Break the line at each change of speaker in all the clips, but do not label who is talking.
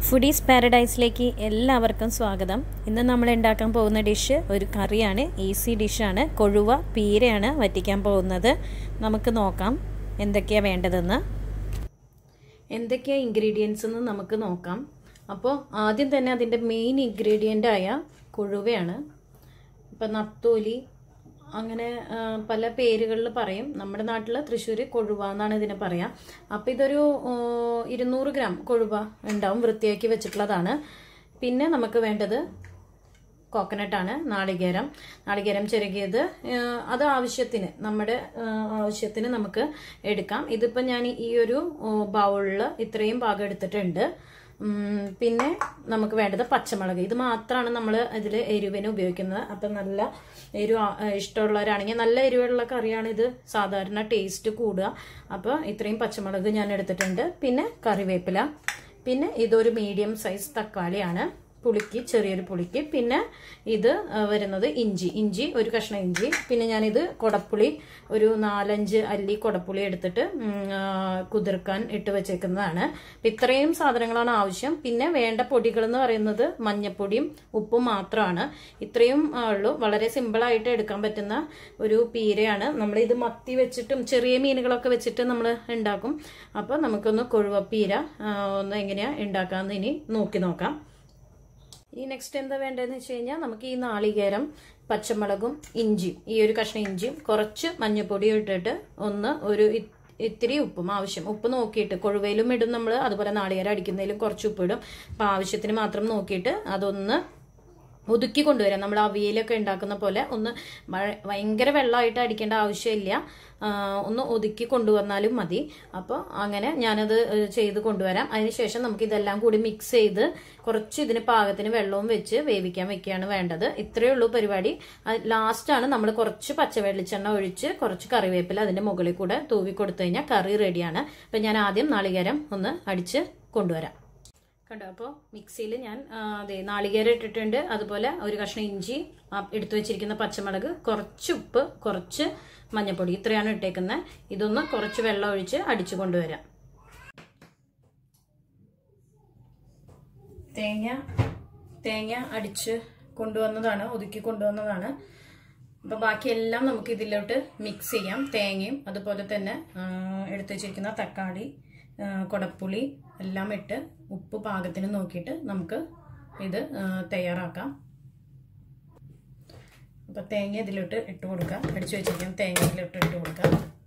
foodies പാരഡൈസിലേക്ക് എല്ലാവർക്കും സ്വാഗതം ഇന്ന് നമ്മൾ ഉണ്ടാക്കാൻ പോകുന്ന ഡിഷ് ഒരു കറിയാണ് ഈസി ഡിഷാണ് കൊഴുവ പീരയാണ് വറ്റിക്കാൻ പോകുന്നത് നമുക്ക് നോക്കാം എന്തൊക്കെയാണ് വേണ്ടതെന്ന് എന്തൊക്കെയാണ് ഇൻഗ്രീഡിയൻസ് എന്ന് നമുക്ക് നോക്കാം അപ്പോൾ ആദ്യം തന്നെ അതിൻ്റെ മെയിൻ ഇൻഗ്രീഡിയൻ്റ് ആയ കൊഴുവയാണ് ഇപ്പം നത്തോലി അങ്ങനെ ആ, പല പേരുകളിൽ പറയും നമ്മുടെ നാട്ടിൽ തൃശ്ശൂർ കൊഴുവ എന്നാണ് ഇതിനെ പറയാം അപ്പം ഇതൊരു ആ, ഇരുന്നൂറ് ഗ്രാം കൊഴുവ ഉണ്ടാവും വൃത്തിയാക്കി വെച്ചിട്ടുള്ളതാണ് പിന്നെ നമുക്ക് വേണ്ടത് കോക്കനട്ടാണ് നാളികേരം നാളികേരം ചിരകിയത് ആ, അത് ആവശ്യത്തിന് നമ്മുടെ ആ, ആവശ്യത്തിന് നമുക്ക് എടുക്കാം ഇതിപ്പോൾ ഞാൻ ഈ ഒരു ബൗളിൽ ഇത്രയും ഭാഗം എടുത്തിട്ടുണ്ട് ഉം, പിന്നെ നമുക്ക് വേണ്ടത് പച്ചമുളക് ഇത് മാത്രമാണ് നമ്മൾ ഇതിൽ എരിവിന് ഉപയോഗിക്കുന്നത് അപ്പം നല്ല എരിവ് ആ- ഇഷ്ടമുള്ളവരാണെങ്കിൽ നല്ല എരിവുള്ള കറിയാണ് ഇത് സാധാരണ ടേസ്റ്റ് കൂടുക അപ്പോൾ ഇത്രയും പച്ചമുളക് ഞാൻ എടുത്തിട്ടുണ്ട് പിന്നെ കറിവേപ്പില പിന്നെ ഇതൊരു മീഡിയം സൈസ് തക്കാളിയാണ് പുളിക്ക് ചെറിയൊരു പുളിക്ക് പിന്നെ ഇത് ആ, വരുന്നത് ഇഞ്ചി ഇഞ്ചി ഒരു കഷ്ണം ഇഞ്ചി പിന്നെ ഞാനിത് കൊടപ്പുളി ഒരു നാലഞ്ച് അല്ലി കൊടപ്പുളി എടുത്തിട്ട് ഉം, ആ, കുതിർക്കാൻ ഇട്ട് വെച്ചേക്കുന്നതാണ് അപ്പം ഇത്രയും സാധനങ്ങളാണ് ആവശ്യം പിന്നെ വേണ്ട പൊടികൾ എന്ന് പറയുന്നത് മഞ്ഞപ്പൊടിയും ഉപ്പും മാത്രമാണ് ഇത്രയും ആ, ഉള്ളൂ വളരെ സിമ്പിളായിട്ട് എടുക്കാൻ പറ്റുന്ന ഒരു പീരയാണ് നമ്മൾ ഇത് മത്തി വെച്ചിട്ടും ചെറിയ മീനുകളൊക്കെ വെച്ചിട്ട് നമ്മൾ ഉണ്ടാക്കും അപ്പോൾ നമുക്കൊന്ന് കൊഴുവപ്പീര ആ, ഒന്ന് എങ്ങനെയാണ് ഉണ്ടാക്കാമെന്ന് ഇനി നോക്കി നോക്കാം ഈ നെക്സ്റ്റ് എന്താ വേണ്ടതെന്ന് വെച്ച് കഴിഞ്ഞാൽ നമുക്ക് ഈ നാളികേരം പച്ചമുളകും ഇഞ്ചിയും ഈ ഒരു കഷ്ണം ഇഞ്ചിയും കുറച്ച് മഞ്ഞൾപ്പൊടിയും ഇട്ടിട്ട് ഒന്ന് ഒരു ഇ- ഇത്തിരി ഉപ്പും ആവശ്യം ഉപ്പ് നോക്കിയിട്ട് കൊഴുവയിലും ഇടും നമ്മൾ അതുപോലെ നാളികേരം അടിക്കുന്നതിലും കുറച്ച് ഉപ്പ് ഇടും അപ്പം ആവശ്യത്തിന് മാത്രം നോക്കിയിട്ട് അതൊന്ന് ഒതുക്കി കൊണ്ടുവരാം നമ്മൾ അവിയലൊക്കെ ഉണ്ടാക്കുന്ന പോലെ ഒന്ന് മഴ- ഭയങ്കര വെള്ളമായിട്ട് അടിക്കേണ്ട ആവശ്യമില്ല ആ, ഒന്ന് ഒതുക്കി കൊണ്ടുവന്നാലും മതി അപ്പോൾ അങ്ങനെ ഞാനത് ഏഹ്, ചെയ്ത് കൊണ്ടുവരാം അതിനുശേഷം നമുക്ക് ഇതെല്ലാം കൂടി മിക്സ് ചെയ്ത് കുറച്ച് ഇതിന് പാകത്തിന് വെള്ളവും വെച്ച് വേവിക്കാൻ വെക്കുകയാണ് വേണ്ടത് ഇത്രയേ ഉള്ളൂ പരിപാടി ലാസ്റ്റാണ് നമ്മൾ കുറച്ച് പച്ച വെളിച്ചെണ്ണ ഒഴിച്ച് കുറച്ച് കറിവേപ്പില അതിന്റെ മുകളിൽ കൂടെ തൂവി കൊടുത്തു കഴിഞ്ഞാൽ കറി റെഡിയാണ് അപ്പം ഞാൻ ആദ്യം നാളികേരം ഒന്ന് അടിച്ച് കൊണ്ടുവരാം കണ്ടോ അപ്പോൾ മിക്സിയിൽ ഞാൻ ആ, അതെ നാളികേരം ഇട്ടിട്ടുണ്ട് അതുപോലെ ഒരു കഷ്ണം ഇഞ്ചി ആ, എടുത്തു വെച്ചിരിക്കുന്ന പച്ചമുളക് കുറച്ച് ഉപ്പ് കുറച്ച് മഞ്ഞൾപ്പൊടി ഇത്രയാണ് ഇട്ടേക്കുന്നത് ഇതൊന്ന് കുറച്ച് വെള്ളം ഒഴിച്ച് അടിച്ചു കൊണ്ടുവരാം തേങ്ങ തേങ്ങ അടിച്ച് കൊണ്ടുവന്നതാണ് ഒതുക്കി കൊണ്ടുവന്നതാണ് അപ്പോൾ ബാക്കിയെല്ലാം നമുക്ക് ഇതിലോട്ട് മിക്സ് ചെയ്യാം തേങ്ങയും അതുപോലെ തന്നെ ആ, എടുത്തു വെച്ചിരിക്കുന്ന തക്കാളി ആ, കൊടപ്പുളി എല്ലാം ഇട്ട് ഉപ്പ് പാകത്തിന് നോക്കിയിട്ട് നമുക്ക് ഇത് ആ, തയ്യാറാക്കാം അപ്പോൾ തേങ്ങ ഇതിലോട്ട് ഇട്ട് കൊടുക്കാം അടിച്ചു വെച്ചിരിക്കുന്ന തേങ്ങ ഇതിലോട്ട് ഇട്ട് കൊടുക്കാം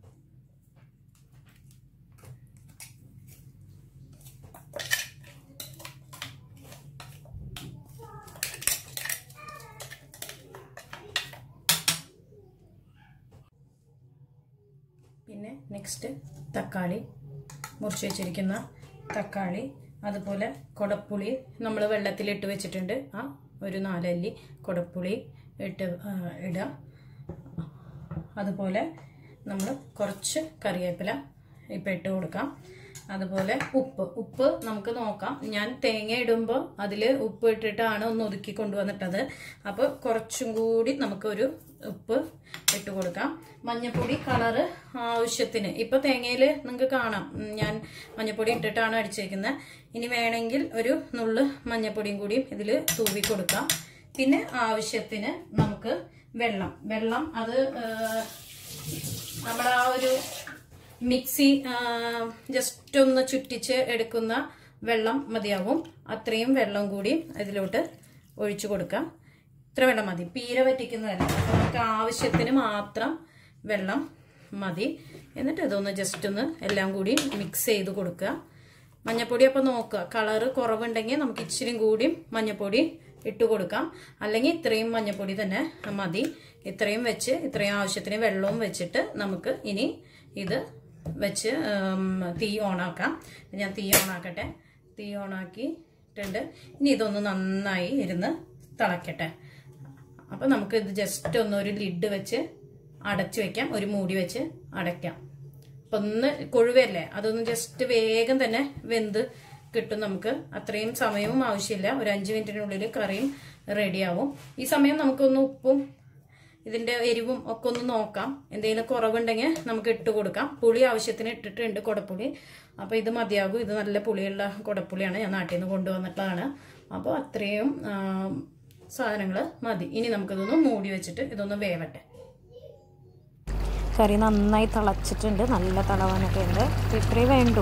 പിന്നെ നെക്സ്റ്റ് തക്കാളി മുറിച്ച് വെച്ചിരിക്കുന്ന തക്കാളി അതുപോലെ കൊടപ്പുളി നമ്മൾ വെള്ളത്തിലിട്ട് വെച്ചിട്ടുണ്ട് ആ ഒരു നാലല്ലി കൊടപ്പുളി ഇട്ട് ആ, ഇടുക അതുപോലെ നമ്മൾ കുറച്ച് കറിവേപ്പില ഇപ്പം ഇട്ട് കൊടുക്കാം അതുപോലെ ഉപ്പ് ഉപ്പ് നമുക്ക് നോക്കാം ഞാൻ തേങ്ങ ഇടുമ്പോൾ അതിൽ ഉപ്പ് ഇട്ടിട്ടാണ് ഒന്ന് ഒതുക്കി കൊണ്ടുവന്നിട്ടത് അപ്പോൾ കുറച്ചും കൂടി നമുക്കൊരു ഉപ്പ് ഇട്ട് കൊടുക്കാം മഞ്ഞപ്പൊടി കളറ് ആവശ്യത്തിന് ഇപ്പോൾ തേങ്ങയിൽ നിങ്ങൾക്ക് കാണാം ഉം, ഞാൻ മഞ്ഞപ്പൊടി ഇട്ടിട്ടാണ് അടിച്ചേക്കുന്നത് ഇനി വേണമെങ്കിൽ ഒരു നുള്ള് മഞ്ഞപ്പൊടിയും കൂടിയും ഇതിൽ തൂവി കൊടുക്കാം പിന്നെ ആവശ്യത്തിന് നമുക്ക് വെള്ളം വെള്ളം അത് നമ്മുടെ ആ ഒരു മിക്സി ജസ്റ്റ് ഒന്ന് ചുറ്റിച്ച് എടുക്കുന്ന വെള്ളം മതിയാവും അത്രയും വെള്ളം കൂടി ഇതിലോട്ട് ഒഴിച്ചു കൊടുക്കാം ഇത്ര വെള്ളം മതി പീര വറ്റിക്കുന്നതല്ല അപ്പോൾ നമുക്ക് ആവശ്യത്തിന് മാത്രം വെള്ളം മതി എന്നിട്ട് ഇതൊന്ന് ജസ്റ്റ് ഒന്ന് എല്ലാം കൂടി മിക്സ് ചെയ്ത് കൊടുക്കുക മഞ്ഞപ്പൊടി അപ്പോൾ നോക്കുക കളറ് കുറവുണ്ടെങ്കിൽ നമുക്ക് ഇച്ചിരി കൂടി മഞ്ഞപ്പൊടി ഇട്ട് കൊടുക്കാം അല്ലെങ്കിൽ ഇത്രയും മഞ്ഞപ്പൊടി തന്നെ മതി ഇത്രയും വെച്ച് ഇത്രയും ആവശ്യത്തിന് വെള്ളവും വെച്ചിട്ട് നമുക്ക് ഇനി ഇത് വെച്ച് ഉം, തീ ഓണാക്കാം ഞാൻ തീ ഓണാക്കട്ടെ തീ ഓണാക്കിയിട്ടുണ്ട് ഇനി ഇതൊന്ന് നന്നായി ഇരുന്ന് തിളക്കട്ടെ അപ്പം നമുക്ക് ഇത് ജസ്റ്റ് ഒന്ന് ഒരു ലിഡ് വെച്ച് അടച്ചു വെക്കാം ഒരു മൂടി വെച്ച് അടയ്ക്കാം അപ്പം ഒന്ന് കൊഴുവല്ലേ അതൊന്ന് ജസ്റ്റ് വേഗം തന്നെ വെന്ത് കിട്ടും നമുക്ക് അത്രയും സമയവും ആവശ്യമില്ല ഒരു അഞ്ച് മിനിറ്റിനുള്ളിൽ കറിയും റെഡിയാവും ഈ സമയം നമുക്കൊന്ന് ഉപ്പും ഇതിന്റെ എരിവും ഒക്കെ ഒന്ന് നോക്കാം എന്തെങ്കിലും കുറവുണ്ടെങ്കിൽ നമുക്ക് ഇട്ട് കൊടുക്കാം പുളി ആവശ്യത്തിന് ഇട്ടിട്ടുണ്ട് കുടപ്പുളി അപ്പോൾ ഇത് മതിയാകും ഇത് നല്ല പുളിയുള്ള കുടപ്പുളിയാണ് ഞാൻ നാട്ടിൽ നിന്ന് കൊണ്ടുവന്നിട്ടുള്ളതാണ് അപ്പോൾ അത്രയും സാധനങ്ങൾ മതി ഇനി നമുക്കിതൊന്ന് മൂടി വെച്ചിട്ട് ഇതൊന്ന് വേവട്ടെ
കറി നന്നായി തിളച്ചിട്ടുണ്ട് നല്ല തിളവാനൊക്കെ ഉണ്ട് അപ്പോൾ ഇത്രയേ വേണ്ടൂ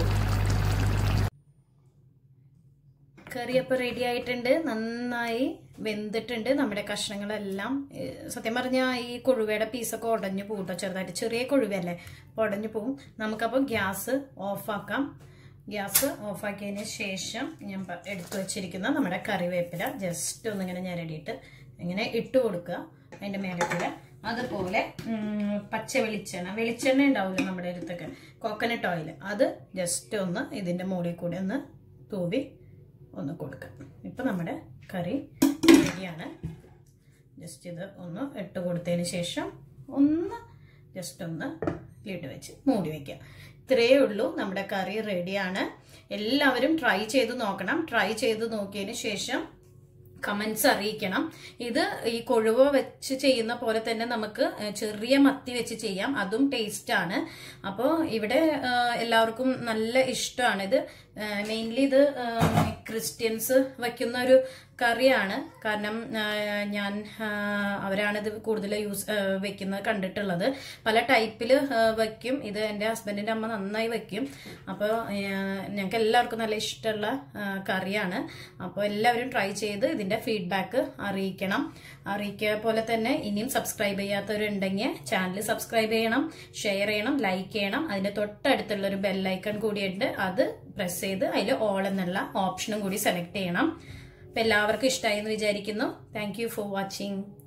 കറി അപ്പോൾ റെഡി ആയിട്ടുണ്ട് നന്നായി വെന്തിട്ടുണ്ട് നമ്മുടെ കഷ്ണങ്ങളെല്ലാം ഏഹ്, സത്യം പറഞ്ഞാൽ ഈ കൊഴുവയുടെ പീസൊക്കെ ഉടഞ്ഞു പോകും കേട്ടോ ചെറുതായിട്ട് ചെറിയ കൊഴുവല്ലേ അപ്പോൾ ഉടഞ്ഞു പോകും നമുക്കപ്പോൾ ഗ്യാസ് ഓഫാക്കാം ഗ്യാസ് ഓഫാക്കിയതിന് ശേഷം ഞാൻ പ- എടുത്തു വെച്ചിരിക്കുന്ന നമ്മുടെ കറിവേപ്പില ജസ്റ്റ് ഒന്നിങ്ങനെ ഞരടിയിട്ട് ഇങ്ങനെ ഇട്ട് കൊടുക്കുക അതിൻ്റെ മേലക്കൂടെ അതുപോലെ ഉം, പച്ച വെളിച്ചെണ്ണ വെളിച്ചെണ്ണ ഉണ്ടാവില്ല നമ്മുടെ അടുത്തൊക്കെ കോക്കനട്ട് ഓയിൽ അത് ജസ്റ്റ് ഒന്ന് ഇതിൻ്റെ മുകളിൽ കൂടെ ഒന്ന് തൂവി ഒന്ന് കൊടുക്കാം ഇപ്പം നമ്മുടെ കറി റെഡിയാണ് ജസ്റ്റ് ഇത് ഒന്ന് ഇട്ട് കൊടുത്തതിന് ശേഷം ഒന്ന് ജസ്റ്റ് ഒന്ന് ലിഡ് വെച്ച് മൂടി വയ്ക്കുക ഇത്രയേ ഉള്ളൂ നമ്മുടെ കറി റെഡിയാണ് എല്ലാവരും ട്രൈ ചെയ്ത് നോക്കണം ട്രൈ ചെയ്ത് നോക്കിയതിന് ശേഷം കമൻസ് അറിയിക്കണം ഇത് ഈ കൊഴുവ വെച്ച് ചെയ്യുന്ന പോലെ തന്നെ നമുക്ക് ഏഹ്, ചെറിയ മത്തി വെച്ച് ചെയ്യാം അതും ടേസ്റ്റ് ആണ് അപ്പോൾ ഇവിടെ ഏഹ്, എല്ലാവർക്കും നല്ല ഇഷ്ടമാണ് ഇത് മെയിൻലി ഇത് ഏഹ്, ക്രിസ്ത്യൻസ് വയ്ക്കുന്ന ഒരു കറിയാണ് കാരണം ഏഹ്, ഞാൻ ഏഹ്, അവരാണ് ഇത് കൂടുതൽ യൂസ് ഏഹ്, വെക്കുന്നത് കണ്ടിട്ടുള്ളത് പല ടൈപ്പിൽ വയ്ക്കും ഇത് എൻ്റെ ഹസ്ബൻഡിൻ്റെ അമ്മ നന്നായി വയ്ക്കും അപ്പോൾ ഞങ്ങൾക്ക് എല്ലാവർക്കും നല്ല ഇഷ്ടമുള്ള ഏഹ്, കറിയാണ് അപ്പോൾ എല്ലാവരും ട്രൈ ചെയ്ത് ഇതിൻ്റെ ഫീഡ്ബാക്ക് അറിയിക്കണം അറിയിക്കുക പോലെ തന്നെ ഇനിയും സബ്സ്ക്രൈബ് ചെയ്യാത്തവരുണ്ടെങ്കിൽ ചാനൽ സബ്സ്ക്രൈബ് ചെയ്യണം ഷെയർ ചെയ്യണം ലൈക്ക് ചെയ്യണം അതിൻ്റെ തൊട്ടടുത്തുള്ള ഒരു ബെല്ലൈക്കൺ കൂടിയുണ്ട് അത് പ്രസ് ചെയ്ത് അതിൽ ഓൾ എന്നുള്ള ഓപ്ഷനും കൂടി സെലക്ട് ചെയ്യണം അപ്പം എല്ലാവർക്കും ഇഷ്ടമായി എന്ന് വിചാരിക്കുന്നു താങ്ക് യു ഫോർ വാച്ചിങ്